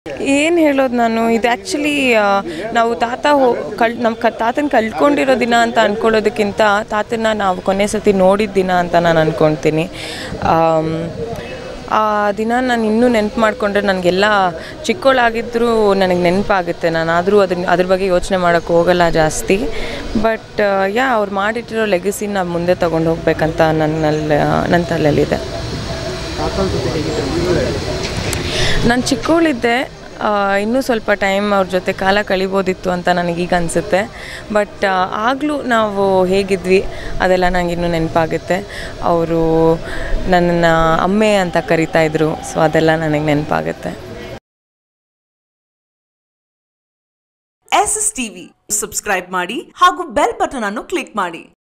ಏನು ಹೇಳೋದು ನಾನು ಇದು ಆ್ಯಕ್ಚುಲಿ ನಾವು ತಾತ ಹೋ ಕಳ್ ನಮ್ಮ ಕ ತಾತನ ಕಳ್ಕೊಂಡಿರೋ ದಿನ ಅಂತ ಅಂದ್ಕೊಳ್ಳೋದಕ್ಕಿಂತ ತಾತನ ನಾವು ಕೊನೆ ಸತಿ ನೋಡಿದ ದಿನ ಅಂತ ನಾನು ಅಂದ್ಕೊಳ್ತೀನಿ ಆಮ್, ಆ ದಿನ ನಾನು ಇನ್ನೂ ನೆನಪು ಮಾಡಿಕೊಂಡ್ರೆ ನನಗೆಲ್ಲ ಚಿಕ್ಕವಳಾಗಿದ್ದರೂ ನನಗೆ ನೆನಪಾಗುತ್ತೆ ನಾನು ಆದರೂ ಅದನ್ನ ಅದ್ರ ಬಗ್ಗೆ ಯೋಚನೆ ಮಾಡೋಕ್ಕೆ ಹೋಗಲ್ಲ ಜಾಸ್ತಿ ಬಟ್ ಯಾ ಅವ್ರು ಮಾಡಿಟ್ಟಿರೋ ಲೆಗಸಿನ ಮುಂದೆ ತೊಗೊಂಡು ಹೋಗ್ಬೇಕಂತ ನನ್ನಲ್ಲಿ ನನ್ನ ತಲೆಯಲ್ಲಿದೆ ನಾನು ಚಿಕ್ಕವಳಿದ್ದೆ ಆ, ಇನ್ನೂ ಸ್ವಲ್ಪ ಟೈಮ್ ಅವ್ರ ಜೊತೆ ಕಾಲ ಕಳಿಬೋದಿತ್ತು ಅಂತ ನನಗೀಗ ಅನಿಸುತ್ತೆ ಬಟ್ ಆಗಲೂ ನಾವು ಹೇಗಿದ್ವಿ ಅದೆಲ್ಲ ನನಗೆ ಇನ್ನೂ ನೆನಪಾಗುತ್ತೆ ಅವರು ನನ್ನನ್ನು ಅಮ್ಮೆ ಅಂತ ಕರಿತಾ ಇದ್ರು ಸೊ ಅದೆಲ್ಲ ನನಗೆ ನೆನಪಾಗುತ್ತೆ ಎಸ್ ಎಸ್ ಟಿವಿ ಸಬ್ಸ್ಕ್ರೈಬ್ ಮಾಡಿ ಹಾಗೂ ಬೆಲ್ ಬಟನ್ ಅನ್ನು ಕ್ಲಿಕ್ ಮಾಡಿ